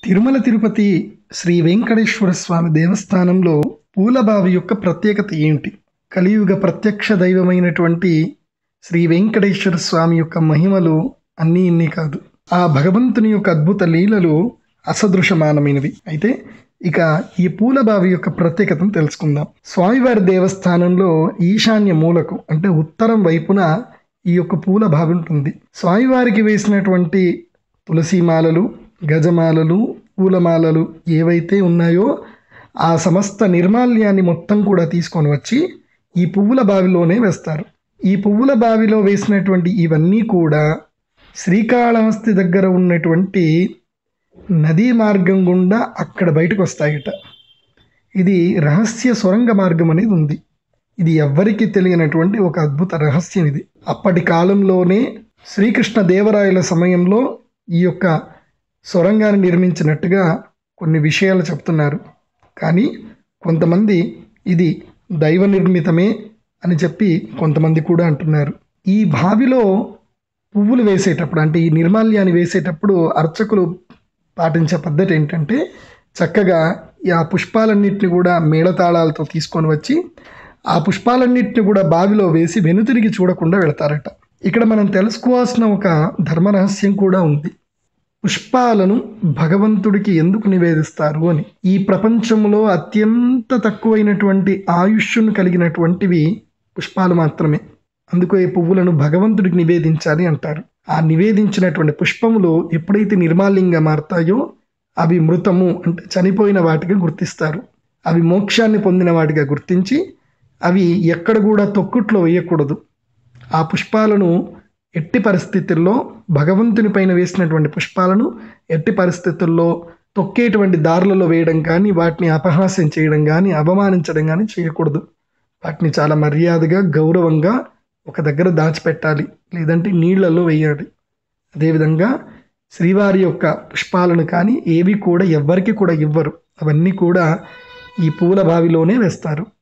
తిరుమల తిరుపతి శ్రీ వెంకటేశ్వర స్వామి దేవస్థానంలో పూలబావి యొక్క ప్రత్యేకత ఏంటి కలియుగ ప్రత్యక్ష దైవమైనటువంటి శ్రీ వెంకటేశ్వర స్వామి యొక్క మహిమలు అన్నీ ఇన్ని కాదు ఆ భగవంతుని యొక్క అద్భుత లీలలు అసదృశమానమైనవి అయితే ఇక ఈ పూలబావి యొక్క ప్రత్యేకతను తెలుసుకుందాం స్వామివారి దేవస్థానంలో ఈశాన్య మూలకు అంటే ఉత్తరం వైపున ఈ యొక్క పూల బావి ఉంటుంది స్వామివారికి వేసినటువంటి తులసిమాలలు గజమాలలు పూలమాలలు ఏవైతే ఉన్నాయో ఆ సమస్త నిర్మాల్యాన్ని మొత్తం కూడా తీసుకొని వచ్చి ఈ పువ్వుల బావిలోనే వేస్తారు ఈ పువ్వుల బావిలో వేసినటువంటి ఇవన్నీ కూడా శ్రీకాళహస్తి దగ్గర ఉన్నటువంటి నదీ మార్గం గుండా అక్కడ బయటకు వస్తాయట ఇది రహస్య సొరంగ మార్గం అనేది ఉంది ఇది ఎవ్వరికీ తెలియనటువంటి ఒక అద్భుత రహస్యం ఇది అప్పటి కాలంలోనే శ్రీకృష్ణ దేవరాయల సమయంలో ఈ యొక్క సొరంగాన్ని నిర్మించినట్టుగా కొన్ని విషయాలు చెప్తున్నారు కానీ కొంతమంది ఇది దైవ నిర్మితమే అని చెప్పి కొంతమంది కూడా అంటున్నారు ఈ బావిలో పువ్వులు వేసేటప్పుడు అంటే ఈ నిర్మాల్యాన్ని వేసేటప్పుడు అర్చకులు పాటించే పద్ధతి ఏంటంటే చక్కగా ఈ ఆ పుష్పాలన్నింటిని కూడా మేళతాళాలతో తీసుకొని వచ్చి ఆ పుష్పాలన్నింటిని కూడా బావిలో వేసి వెనుతిరిగి చూడకుండా వెళతారట ఇక్కడ మనం తెలుసుకోవాల్సిన ఒక ధర్మ రహస్యం కూడా ఉంది పుష్పాలను భగవంతుడికి ఎందుకు నివేదిస్తారు అని ఈ ప్రపంచంలో అత్యంత తక్కువైనటువంటి ఆయుష్ను కలిగినటువంటివి పుష్పాలు మాత్రమే అందుకే ఈ పువ్వులను భగవంతుడికి నివేదించాలి అంటారు ఆ నివేదించినటువంటి పుష్పములు ఎప్పుడైతే నిర్మాల్యంగా మారతాయో అవి మృతము అంటే చనిపోయిన వాటిగా గుర్తిస్తారు అవి మోక్షాన్ని పొందిన వాటిగా గుర్తించి అవి ఎక్కడ కూడా తొక్కుట్లో వేయకూడదు ఆ పుష్పాలను ఎట్టి పరిస్థితుల్లో భగవంతుని పైన వేసినటువంటి పుష్పాలను ఎట్టి పరిస్థితుల్లో తొక్కేటువంటి దారులలో వేయడం కానీ వాటిని అపహాస్యం చేయడం కానీ అవమానించడం కానీ చేయకూడదు వాటిని చాలా మర్యాదగా గౌరవంగా ఒక దగ్గర దాచిపెట్టాలి లేదంటే నీళ్లలో వేయాలి అదేవిధంగా శ్రీవారి యొక్క పుష్పాలను కానీ ఏవి కూడా ఎవ్వరికి కూడా ఇవ్వరు అవన్నీ కూడా ఈ పూల బావిలోనే వేస్తారు